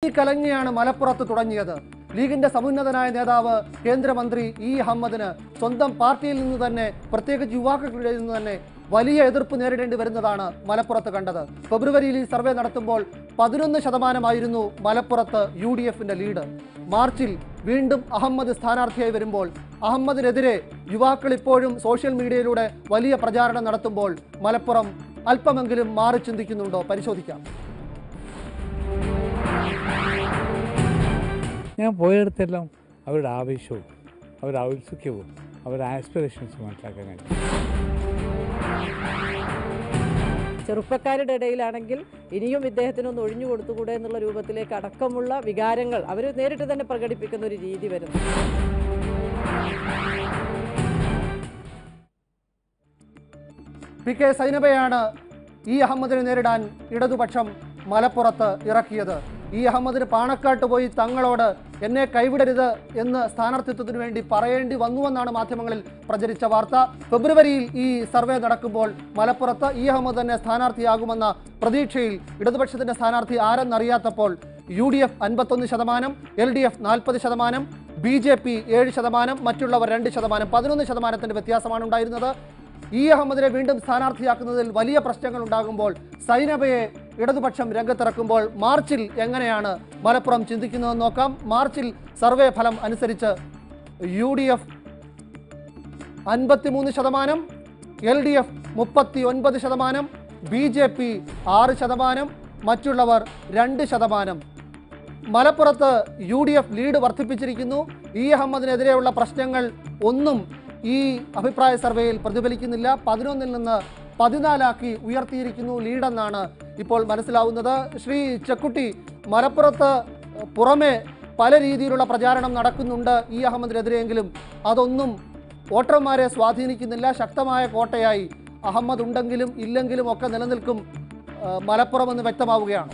കത്തിക്കലങ്ങിയാണ് മലപ്പുറത്ത് തുടങ്ങിയത് ലീഗിന്റെ സമുന്നതനായ നേതാവ് കേന്ദ്രമന്ത്രി ഇ അഹമ്മദിന് സ്വന്തം പാർട്ടിയിൽ നിന്ന് തന്നെ പ്രത്യേകിച്ച് യുവാക്കളുടെ നിന്ന് തന്നെ വലിയ എതിർപ്പ് നേരിടേണ്ടി വരുന്നതാണ് മലപ്പുറത്ത് കണ്ടത് ഫെബ്രുവരിയിൽ ഈ സർവേ നടത്തുമ്പോൾ പതിനൊന്ന് ശതമാനമായിരുന്നു മലപ്പുറത്ത് യു ഡി എഫിന്റെ ലീഡ് മാർച്ചിൽ വീണ്ടും അഹമ്മദ് സ്ഥാനാർത്ഥിയായി വരുമ്പോൾ അഹമ്മദിനെതിരെ യുവാക്കൾ ഇപ്പോഴും സോഷ്യൽ മീഡിയയിലൂടെ വലിയ പ്രചാരണം നടത്തുമ്പോൾ മലപ്പുറം അല്പമെങ്കിലും മാറി ചിന്തിക്കുന്നുണ്ടോ പരിശോധിക്കാം ഞാൻ പോയിടത്തെല്ലാം അവരുടെ ആവേശവും അവരുടെ ഔത്സുക്യവും അവരുടെ ആസ്പിറേഷൻസ് മനസ്സിലാക്കാൻ കഴിയും ചെറുപ്പക്കാരുടെ ഇടയിലാണെങ്കിൽ ഇനിയും ഇദ്ദേഹത്തിനൊന്ന് ഒഴിഞ്ഞു കൊടുത്തുകൂടെ എന്നുള്ള രൂപത്തിലേക്ക് അടക്കമുള്ള വികാരങ്ങൾ അവർ നേരിട്ട് തന്നെ പ്രകടിപ്പിക്കുന്ന ഒരു രീതി വരുന്നു പി കെ സൈനബയാണ് ഇ അഹമ്മദിനെ നേരിടാൻ ഇടതുപക്ഷം മലപ്പുറത്ത് ഇറക്കിയത് ഇ അഹമ്മദിന് പാണക്കാട്ട് പോയി തങ്ങളോട് എന്നെ കൈവിടരുത് എന്ന് സ്ഥാനാർത്ഥിത്വത്തിന് വേണ്ടി പറയേണ്ടി വന്നുവെന്നാണ് മാധ്യമങ്ങളിൽ പ്രചരിച്ച വാർത്ത ഫെബ്രുവരിയിൽ ഈ സർവേ നടക്കുമ്പോൾ മലപ്പുറത്ത് ഇ അഹമ്മദ് തന്നെ സ്ഥാനാർത്ഥിയാകുമെന്ന പ്രതീക്ഷയിൽ ഇടതുപക്ഷത്തിന്റെ സ്ഥാനാർത്ഥി ആരെന്നറിയാത്തപ്പോൾ യു ഡി എഫ് അൻപത്തൊന്ന് ശതമാനം എൽ ഡി എഫ് നാൽപ്പത് ശതമാനം ബി ജെ പി ഏഴ് ശതമാനം മറ്റുള്ളവർ രണ്ട് ശതമാനം പതിനൊന്ന് ശതമാനത്തിന്റെ വ്യത്യാസമാണ് ഉണ്ടായിരുന്നത് ഇ അഹമ്മദിനെ വീണ്ടും സ്ഥാനാർത്ഥിയാക്കുന്നതിൽ വലിയ പ്രശ്നങ്ങൾ ഉണ്ടാകുമ്പോൾ സൈനബയെ ഇടതുപക്ഷം രംഗത്തിറക്കുമ്പോൾ മാർച്ചിൽ എങ്ങനെയാണ് മലപ്പുറം ചിന്തിക്കുന്നതെന്ന് നോക്കാം മാർച്ചിൽ സർവേ ഫലം അനുസരിച്ച് യു ഡി എഫ് അൻപത്തിമൂന്ന് ശതമാനം എൽ ഡി എഫ് മുപ്പത്തി ഒൻപത് ശതമാനം ബി ജെ പി ആറ് ശതമാനം മറ്റുള്ളവർ രണ്ട് ശതമാനം മലപ്പുറത്ത് യു ഡി എഫ് ലീഡ് വർദ്ധിപ്പിച്ചിരിക്കുന്നു ഇ അഹമ്മദിനെതിരെയുള്ള പ്രശ്നങ്ങൾ ഒന്നും ഈ അഭിപ്രായ സർവേയിൽ പ്രതിഫലിക്കുന്നില്ല പതിനൊന്നിൽ നിന്ന് പതിനാലാക്കി ഉയർത്തിയിരിക്കുന്നു ലീഡെന്നാണ് ഇപ്പോൾ മനസ്സിലാവുന്നത് ശ്രീ ചെക്കുട്ടി മലപ്പുറത്ത് പുറമെ പല രീതിയിലുള്ള പ്രചാരണം നടക്കുന്നുണ്ട് ഇ അഹമ്മദിനെതിരെയെങ്കിലും അതൊന്നും വോട്ടർമാരെ സ്വാധീനിക്കുന്നില്ല ശക്തമായ കോട്ടയായി അഹമ്മദ് ഉണ്ടെങ്കിലും ഇല്ലെങ്കിലും ഒക്കെ നിലനിൽക്കും ആ, മലപ്പുറം എന്ന് വ്യക്തമാവുകയാണ്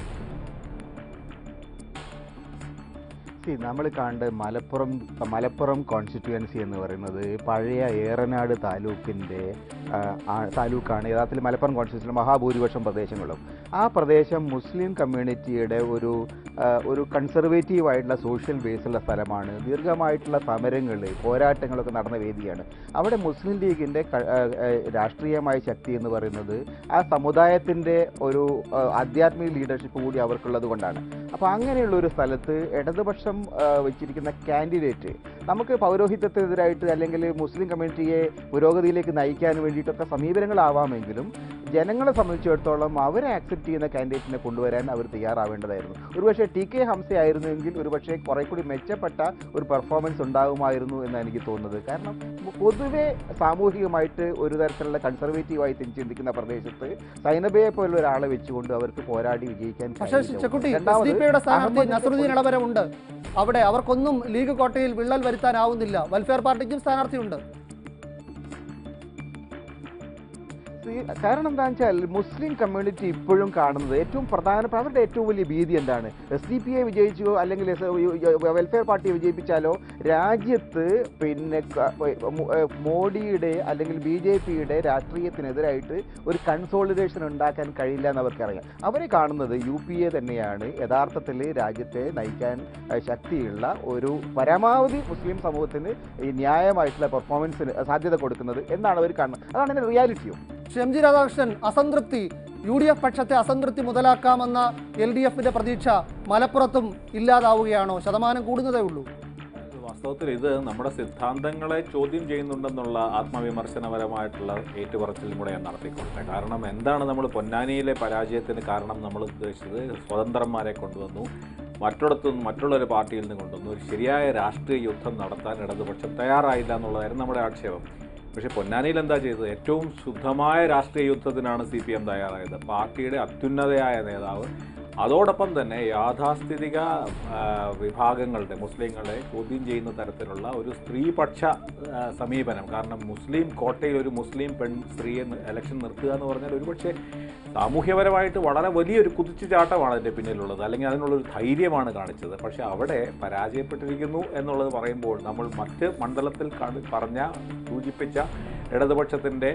See, നമ്മൾ കണ്ട് മലപ്പുറം മലപ്പുറം കോൺസ്റ്റിറ്റ്യുവൻസി എന്ന് പറയുന്നത് പഴയ ഏറനാട് താലൂക്കിൻ്റെ താലൂക്കാണ് യഥാർത്ഥത്തിൽ മലപ്പുറം കോൺസ്റ്റിറ്റ്യൂൻസിലെ മഹാഭൂരിപക്ഷം പ്രദേശങ്ങളും ആ പ്രദേശം മുസ്ലിം കമ്മ്യൂണിറ്റിയുടെ ഒരു ആ, ഒരു കൺസർവേറ്റീവ് ആയിട്ടുള്ള സോഷ്യൽ ബേസുള്ള സ്ഥലമാണ് ദീർഘമായിട്ടുള്ള സമരങ്ങൾ പോരാട്ടങ്ങളൊക്കെ നടന്ന വേദിയാണ് അവിടെ മുസ്ലിം ലീഗിൻ്റെ ക- ആ, ആ, രാഷ്ട്രീയമായ ശക്തി എന്ന് പറയുന്നത് ആ സമുദായത്തിൻ്റെ ഒരു ആ, ആധ്യാത്മിക ലീഡർഷിപ്പ് കൂടി അവർക്കുള്ളത് കൊണ്ടാണ് അപ്പോൾ അങ്ങനെയുള്ള ഒരു സ്ഥലത്ത് ഇടതുപക്ഷം ആ, വെച്ചിരിക്കുന്ന കാൻഡിഡേറ്റ് നമുക്ക് പൗരോഹിത്യത്തിനെതിരായിട്ട് അല്ലെങ്കിൽ മുസ്ലിം കമ്മ്യൂണിറ്റിയെ പുരോഗതിയിലേക്ക് നയിക്കാൻ വേണ്ടിയിട്ടൊക്കെ സമീപനങ്ങളാവാമെങ്കിലും ജനങ്ങളെ സംബന്ധിച്ചിടത്തോളം അവരെ ആക്സെപ്റ്റ് ചെയ്യുന്ന കാൻഡിഡേറ്റിനെ കൊണ്ടുവരാൻ അവർ തയ്യാറാവേണ്ടതായിരുന്നു ഒരുപക്ഷെ ടി കെ ഹംസ ആയിരുന്നെങ്കിൽ ഒരുപക്ഷെ കുറെ കൂടി മെച്ചപ്പെട്ട ഒരു പെർഫോമൻസ് ഉണ്ടാകുമായിരുന്നു എന്നാണ് എനിക്ക് തോന്നുന്നത് കാരണം പൊതുവെ സാമൂഹികമായിട്ട് ഒരു തരത്തിലുള്ള കൺസർവേറ്റീവായി ചിന്തിക്കുന്ന പ്രദേശത്ത് സൈനബയെ പോലുള്ള ഒരാളെ വെച്ചുകൊണ്ട് അവർക്ക് പോരാടി വിജയിക്കാൻ പക്ഷേ കഴിഞ്ഞില്ല. ചെക്കുട്ടി എസ് രണ്ടാമത് ഡി പിയുടെ സ്ഥാനാർത്ഥി അഹമ്മദിന്റെ നസറുദ്ദീൻ ഇളവരമുണ്ട് അവിടെ അവർക്കൊന്നും ലീഗ് കോട്ടയിൽ വിള്ളൽ വരുത്താനാവുന്നില്ല വെൽഫെയർ പാർട്ടിക്കും സ്ഥാനാർത്ഥിയുണ്ട് ഈ കാരണം എന്താണെന്ന് വെച്ചാൽ മുസ്ലിം കമ്മ്യൂണിറ്റി ഇപ്പോഴും കാണുന്നത് ഏറ്റവും പ്രധാനപ്പെട്ട അവരുടെ ഏറ്റവും വലിയ ഭീതി എന്താണ് എസ് ഡി പി എ വിജയിച്ചോ അല്ലെങ്കിൽ എസ് വെൽഫെയർ പാർട്ടിയെ വിജയിപ്പിച്ചാലോ രാജ്യത്ത് പിന്നെ ക- മോ- ഏഹ് മോഡിയുടെ അല്ലെങ്കിൽ ബി ജെ പിയുടെ രാഷ്ട്രീയത്തിനെതിരായിട്ട് ഒരു കൺസോളിഡേഷൻ ഉണ്ടാക്കാൻ കഴിയില്ല എന്ന് അവർക്കറിയാം അവരെ കാണുന്നത് യു പി എ തന്നെയാണ് യഥാർത്ഥത്തിൽ രാജ്യത്തെ നയിക്കാൻ ഏഹ് ശക്തിയുള്ള ഒരു പരമാവധി മുസ്ലിം സമൂഹത്തിന് ഈ ന്യായമായിട്ടുള്ള പെർഫോമൻസിന് സാധ്യത കൊടുക്കുന്നത് എന്നാണ് അവർ കാണുന്നത് അതാണ് അതിൻ്റെ റിയാലിറ്റിയും ശ്രീ എം ജി രാധാകൃഷ്ണൻ അസംതൃപ്തി യു ഡി എഫ് പക്ഷത്തെ അസംതൃപ്തി മുതലാക്കാമെന്ന എൽ ഡി എഫിന്റെ പ്രതീക്ഷ മലപ്പുറത്തും ഇല്ലാതാവുകയാണോ ശതമാനം കൂടുന്നതേ ഉള്ളൂ വാസ്തവത്തിൽ ഇത് നമ്മുടെ സിദ്ധാന്തങ്ങളെ ചോദ്യം ചെയ്യുന്നുണ്ടെന്നുള്ള ആത്മവിമർശനപരമായിട്ടുള്ള ഏറ്റുപറച്ചിലും കൂടെ ഞാൻ നടത്തിക്കൊണ്ടേ കാരണം എന്താണ് നമ്മൾ പൊന്നാനിയിലെ പരാജയത്തിന് കാരണം നമ്മൾ ഉദ്ദേശിച്ചത് സ്വതന്ത്രന്മാരെ കൊണ്ടുവന്നു മറ്റിടത്തുനിന്ന് മറ്റുള്ളൊരു പാർട്ടിയിൽ നിന്ന് കൊണ്ടുവന്നു ഒരു ശരിയായ രാഷ്ട്രീയ യുദ്ധം നടത്താൻ ഇടതുപക്ഷം തയ്യാറായില്ല എന്നുള്ളതായിരുന്നു നമ്മുടെ ആക്ഷേപം പക്ഷേ പൊന്നാനിയിൽ എന്താ ചെയ്തത് ഏറ്റവും ശുദ്ധമായ രാഷ്ട്രീയ യുദ്ധത്തിനാണ് സി പി എം തയ്യാറായത് പാർട്ടിയുടെ അത്യുന്നതയായ നേതാവ് അതോടൊപ്പം തന്നെ യാഥാസ്ഥിതിക ആ, വിഭാഗങ്ങളുടെ മുസ്ലിങ്ങളെ ചോദ്യം ചെയ്യുന്ന തരത്തിലുള്ള ഒരു സ്ത്രീപക്ഷ ആ, സമീപനം കാരണം മുസ്ലിം കോട്ടയിൽ ഒരു മുസ്ലിം പെൺ സ്ത്രീയെ നി- ഇലക്ഷൻ നിർത്തുക എന്ന് പറഞ്ഞാൽ ഒരുപക്ഷെ സാമൂഹ്യപരമായിട്ട് വളരെ വലിയൊരു കുതിച്ചുചാട്ടമാണ് അതിൻ്റെ പിന്നിലുള്ളത് അല്ലെങ്കിൽ അതിനുള്ളൊരു ധൈര്യമാണ് കാണിച്ചത് പക്ഷേ അവിടെ പരാജയപ്പെട്ടിരിക്കുന്നു എന്നുള്ളത് പറയുമ്പോൾ നമ്മൾ മറ്റ് മണ്ഡലത്തിൽ കാണി- പറഞ്ഞ സൂചിപ്പിച്ച ഇടതുപക്ഷത്തിൻ്റെ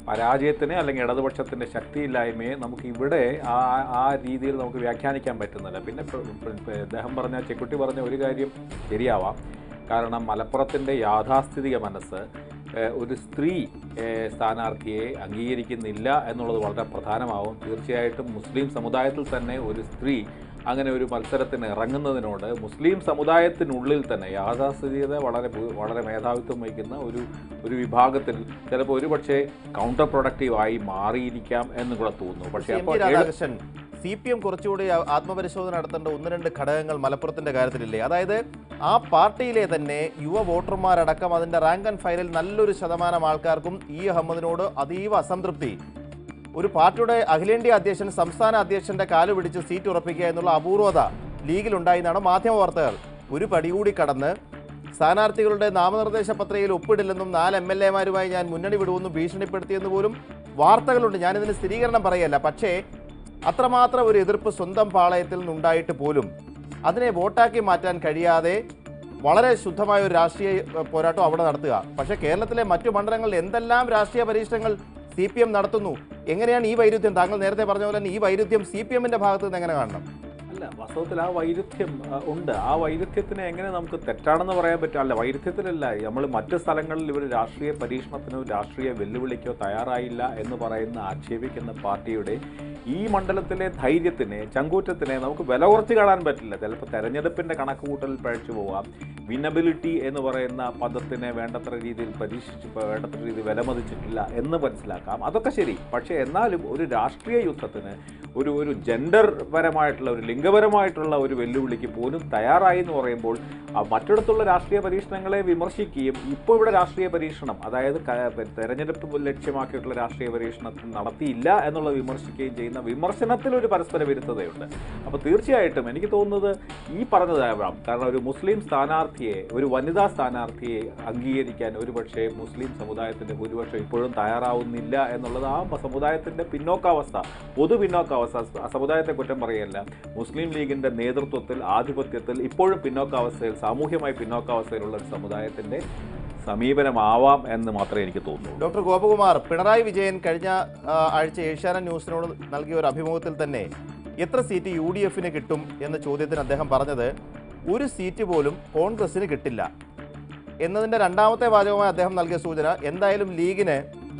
പരാജയത്തിനെ അല്ലെങ്കിൽ ഇടതുപക്ഷത്തിൻ്റെ ശക്തിയില്ലായ്മയെ നമുക്ക് ഇവിടെ ആ ആ രീതിയിൽ നമുക്ക് വ്യാഖ്യാനിക്കാൻ പറ്റുന്നില്ല പിന്നെ പ്ര- പ്ര- പ്ര- അദ്ദേഹം പറഞ്ഞ ചെക്കുട്ടി പറഞ്ഞ ഒരു കാര്യം ശരിയാവാം കാരണം മലപ്പുറത്തിൻ്റെ യാഥാസ്ഥിതിക മനസ്സ് ഏഹ്, ഒരു സ്ത്രീ ഏഹ്, സ്ഥാനാർത്ഥിയെ അംഗീകരിക്കുന്നില്ല എന്നുള്ളത് വളരെ പ്രധാനമാവും തീർച്ചയായിട്ടും മുസ്ലിം സമുദായത്തിൽ തന്നെ ഒരു സ്ത്രീ അങ്ങനെ ഒരു മത്സരത്തിന് ഇറങ്ങുന്നതിനോട് മുസ്ലിം സമുദായത്തിനുള്ളിൽ തന്നെ യാഥാസ്ഥിതികത വളരെ ഭൂ- വളരെ മേധാവിത്വം വഹിക്കുന്ന ഒരു ഒരു വിഭാഗത്തിൽ ചിലപ്പോൾ ഒരുപക്ഷെ കൗണ്ടർ പ്രൊഡക്റ്റീവായി മാറിയിരിക്കാം എന്ന് കൂടെ തോന്നുന്നു പക്ഷേ എം അപ്പോൾ G Radhakrishnan C P M കുറച്ചുകൂടി ആ- ആത്മപരിശോധന നടത്തേണ്ട ഒന്ന് രണ്ട് ഘടകങ്ങൾ മലപ്പുറത്തിന്റെ കാര്യത്തിലില്ലേ അതായത് ആ പാർട്ടിയിലെ തന്നെ യുവ വോട്ടർമാരടക്കം അതിന്റെ റാങ്ക് ആൻഡ് ഫയലിൽ നല്ലൊരു ശതമാനം ആൾക്കാർക്കും ഇ അഹമ്മദിനോട് അതീവ അസംതൃപ്തി ഒരു പാർട്ടിയുടെ അഖിലേന്ത്യാ അധ്യക്ഷൻ സംസ്ഥാന അധ്യക്ഷന്റെ കാല് പിടിച്ച് സീറ്റ് ഉറപ്പിക്കുക എന്നുള്ള അപൂർവത ലീഗിലുണ്ടായി എന്നാണ് മാധ്യമ വാർത്തകൾ ഒരു പടി കൂടി കടന്ന് സ്ഥാനാർത്ഥികളുടെ നാമനിർദ്ദേശ പത്രികയിൽ ഒപ്പിടില്ലെന്നും നാല് എം എൽ എമാരുമായി ഞാൻ മുന്നണി വിടുമെന്നും ഭീഷണിപ്പെടുത്തിയെന്ന് പോലും വാർത്തകളുണ്ട് ഞാനിതിന് സ്ഥിരീകരണം പറയല്ല പക്ഷേ അത്രമാത്രം ഒരു എതിർപ്പ് സ്വന്തം പാളയത്തിൽ നിന്നുണ്ടായിട്ട് പോലും അതിനെ വോട്ടാക്കി മാറ്റാൻ കഴിയാതെ വളരെ ശുദ്ധമായ ഒരു രാഷ്ട്രീയ ഏഹ്, പോരാട്ടം അവിടെ നടത്തുക പക്ഷേ കേരളത്തിലെ മറ്റു മണ്ഡലങ്ങളിൽ എന്തെല്ലാം രാഷ്ട്രീയ പരീക്ഷണങ്ങൾ സി പി എം നടത്തുന്നു എങ്ങനെയാണ് ഈ വൈരുദ്ധ്യം താങ്കൾ നേരത്തെ പറഞ്ഞ പോലെ തന്നെ ഈ വൈരുദ്ധ്യം സി പി എമ്മിന്റെ ഭാഗത്ത് നിന്ന് എങ്ങനെ കാണണം അല്ല വാസ്തവത്തിൽ ആ വൈരുദ്ധ്യം ആ, ഉണ്ട് ആ വൈരുദ്ധ്യത്തിനെ എങ്ങനെ നമുക്ക് തെറ്റാണെന്ന് പറയാൻ പറ്റും അല്ല വൈരുദ്ധ്യത്തിലല്ല നമ്മൾ മറ്റ് സ്ഥലങ്ങളിൽ ഇവർ രാഷ്ട്രീയ പരീക്ഷണത്തിനോ രാഷ്ട്രീയ വെല്ലുവിളിക്കോ തയ്യാറായില്ല എന്ന് പറയുന്ന ആക്ഷേപിക്കുന്ന പാർട്ടിയുടെ ഈ മണ്ഡലത്തിലെ ധൈര്യത്തിനെ ചങ്കൂറ്റത്തിനെ നമുക്ക് വില കുറച്ച് കാണാൻ പറ്റില്ല ചിലപ്പോൾ തെരഞ്ഞെടുപ്പിൻ്റെ കണക്കുകൂട്ടലിൽ പഴച്ചു പോവാം വിനബിലിറ്റി എന്ന് പറയുന്ന പദത്തിനെ വേണ്ടത്ര രീതിയിൽ പരീക്ഷിച്ച് വേണ്ടത്ര രീതിയിൽ വിലമതിച്ചിട്ടില്ല എന്ന് മനസ്സിലാക്കാം അതൊക്കെ ശരി പക്ഷേ എന്നാലും ഒരു രാഷ്ട്രീയ യുദ്ധത്തിന് ഒരു ഒരു ജെൻഡർ പരമായിട്ടുള്ള ഒരു ലിംഗപരമായിട്ടുള്ള ഒരു വെല്ലുവിളിക്ക് പോലും തയ്യാറായി എന്ന് പറയുമ്പോൾ ആ മറ്റിടത്തുള്ള രാഷ്ട്രീയ പരീക്ഷണങ്ങളെ വിമർശിക്കുകയും ഇപ്പോൾ ഇവിടെ രാഷ്ട്രീയ പരീക്ഷണം അതായത് ക- തെരഞ്ഞെടുപ്പ് ലക്ഷ്യമാക്കിയിട്ടുള്ള രാഷ്ട്രീയ പരീക്ഷണത്തിൽ നടത്തിയില്ല എന്നുള്ളത് വിമർശിക്കുകയും ചെയ്യുന്ന വിമർശനത്തിൽ ഒരു പരസ്പര വിരുദ്ധതയുണ്ട് അപ്പോൾ തീർച്ചയായിട്ടും എനിക്ക് തോന്നുന്നത് ഈ പറഞ്ഞതാവാം കാരണം ഒരു മുസ്ലിം സ്ഥാനാർത്ഥിയെ ഒരു വനിതാ സ്ഥാനാർത്ഥിയെ അംഗീകരിക്കാൻ ഒരുപക്ഷെ മുസ്ലിം സമുദായത്തിൻ്റെ ഭൂരിപക്ഷം ഇപ്പോഴും തയ്യാറാവുന്നില്ല എന്നുള്ളത് ആ സമുദായത്തിൻ്റെ പിന്നോക്കാവസ്ഥ പൊതു പിന്നോക്കാവസ്ഥ ആ സമുദായത്തെ കുറ്റം പറയല്ല മുസ്ലിം ലീഗിൻ്റെ നേതൃത്വത്തിൽ ആധിപത്യത്തിൽ ഇപ്പോഴും പിന്നോക്കാവസ്ഥയിൽ സാമൂഹ്യമായി പിന്നോക്കാവസ്ഥയിലുള്ള ഒരു സമുദായത്തിൻ്റെ സമീപനമാവാം എന്ന് മാത്രമേ എനിക്ക് തോന്നുള്ളൂ ഡോക്ടർ ഗോപകുമാർ പിണറായി വിജയൻ കഴിഞ്ഞ ആ, ആഴ്ച ഏഷ്യാനെറ്റ് ന്യൂസിനോട് നൽകിയ ഒരു അഭിമുഖത്തിൽ തന്നെ എത്ര സീറ്റ് യു ഡി എഫിന് കിട്ടും എന്ന ചോദ്യത്തിന് അദ്ദേഹം പറഞ്ഞത് ഒരു സീറ്റ് പോലും കോൺഗ്രസിന് കിട്ടില്ല എന്നതിൻ്റെ രണ്ടാമത്തെ വാചകമായി അദ്ദേഹം നൽകിയ സൂചന എന്തായാലും ലീഗിന്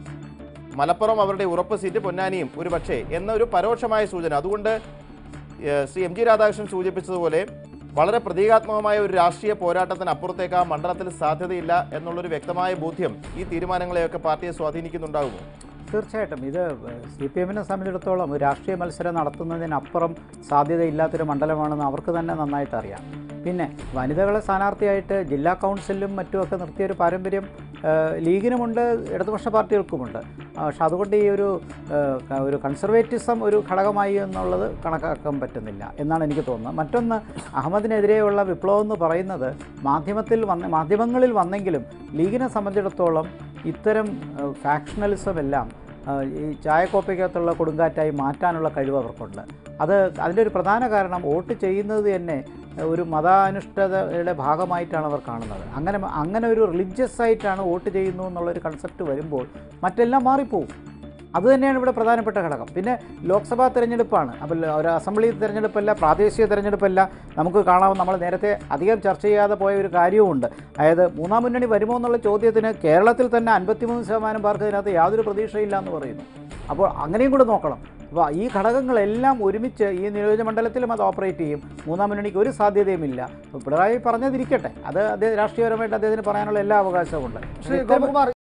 മലപ്പുറം അവരുടെ ഉറപ്പ് സീറ്റ് പൊന്നാനിയും ഒരു പക്ഷേ എന്നൊരു പരോക്ഷമായ സൂചന അതുകൊണ്ട് ഏഹ്, ശ്രീ എം ജി രാധാകൃഷ്ണൻ സൂചിപ്പിച്ചതുപോലെ വളരെ പ്രതീകാത്മകമായ ഒരു രാഷ്ട്രീയ പോരാട്ടത്തിന് അപ്പുറത്തേക്ക് ആ മണ്ഡലത്തിൽ സാധ്യതയില്ല എന്നുള്ളൊരു വ്യക്തമായ ബോധ്യം ഈ തീരുമാനങ്ങളെയൊക്കെ പാർട്ടിയെ സ്വാധീനിക്കുന്നുണ്ടാകുമോ തീർച്ചയായിട്ടും ഇത് സി പി എമ്മിനെ സംബന്ധിച്ചിടത്തോളം ഒരു രാഷ്ട്രീയ മത്സരം നടത്തുന്നതിനപ്പുറം സാധ്യതയില്ലാത്തൊരു മണ്ഡലമാണെന്ന് അവർക്ക് തന്നെ നന്നായിട്ട് അറിയാം പിന്നെ വനിതകളെ സ്ഥാനാർത്ഥിയായിട്ട് ജില്ലാ കൗൺസിലും മറ്റുമൊക്കെ നിർത്തിയൊരു പാരമ്പര്യം ആ, ലീഗിനുമുണ്ട് ഇടതുപക്ഷ പാർട്ടികൾക്കുമുണ്ട് ആ, പക്ഷെ അതുകൊണ്ട് ഈ ഒരു ആ, ക- ഒരു കൺസർവേറ്റിസം ഒരു ഘടകമായി എന്നുള്ളത് കണക്കാക്കാൻ പറ്റുന്നില്ല എന്നാണ് എനിക്ക് തോന്നുന്നത് മറ്റൊന്ന് അഹമ്മദിനെതിരെയുള്ള വിപ്ലവം എന്ന് പറയുന്നത് മാധ്യമത്തിൽ വന്ന മാധ്യമങ്ങളിൽ വന്നെങ്കിലും ലീഗിനെ സംബന്ധിച്ചിടത്തോളം ഇത്തരം ഫാക്ഷണലിസം എല്ലാം ആ, ഈ ചായക്കോപ്പയ്ക്കകത്തുള്ള കൊടുങ്കാറ്റായി മാറ്റാനുള്ള കഴിവ് അവർക്കുണ്ട് അത് അതിൻ്റെ ഒരു പ്രധാന കാരണം വോട്ട് ചെയ്യുന്നത് തന്നെ ഒരു മതാനുഷ്ഠതയുടെ ഭാഗമായിട്ടാണ് അവർ കാണുന്നത് അങ്ങനെ അങ്ങനെ ഒരു റിലീജിയസ് ആയിട്ടാണ് വോട്ട് ചെയ്യുന്നു എന്നുള്ളൊരു കൺസെപ്റ്റ് വരുമ്പോൾ മറ്റെല്ലാം മാറിപ്പോവും അത് തന്നെയാണ് ഇവിടെ പ്രധാനപ്പെട്ട ഘടകം പിന്നെ ലോക്സഭാ തിരഞ്ഞെടുപ്പാണ് അപ്പോൾ ഒരു അസംബ്ലി തിരഞ്ഞെടുപ്പല്ല പ്രാദേശിക തിരഞ്ഞെടുപ്പല്ല നമുക്ക് കാണാം നമ്മൾ നേരത്തെ അധികം ചർച്ച ചെയ്യാതെ പോയ ഒരു കാര്യവുമുണ്ട് അതായത് മൂന്നാം മുന്നണി വരുമോ എന്നുള്ള ചോദ്യത്തിന് കേരളത്തിൽ തന്നെ അൻപത്തിമൂന്ന് ശതമാനം പേർക്ക് ഇതിനകത്ത് യാതൊരു പ്രതീക്ഷയില്ല എന്ന് പറയുന്നു അപ്പോൾ അങ്ങനെയും കൂടെ നോക്കണം അപ്പോൾ ഈ ഘടകങ്ങളെല്ലാം ഒരുമിച്ച് ഈ നിയോജകമണ്ഡലത്തിലും അത് ഓപ്പറേറ്റ് ചെയ്യും മൂന്നാം മുന്നണിക്ക് ഒരു സാധ്യതയുമില്ല അപ്പോൾ പിണറായി പറഞ്ഞതിരിക്കട്ടെ അത് അദ്ദേഹം രാഷ്ട്രീയപരമായിട്ട് അദ്ദേഹത്തിന് പറയാനുള്ള എല്ലാ അവകാശവും ഉണ്ട് ശ്രീ ഗോപകുമാർ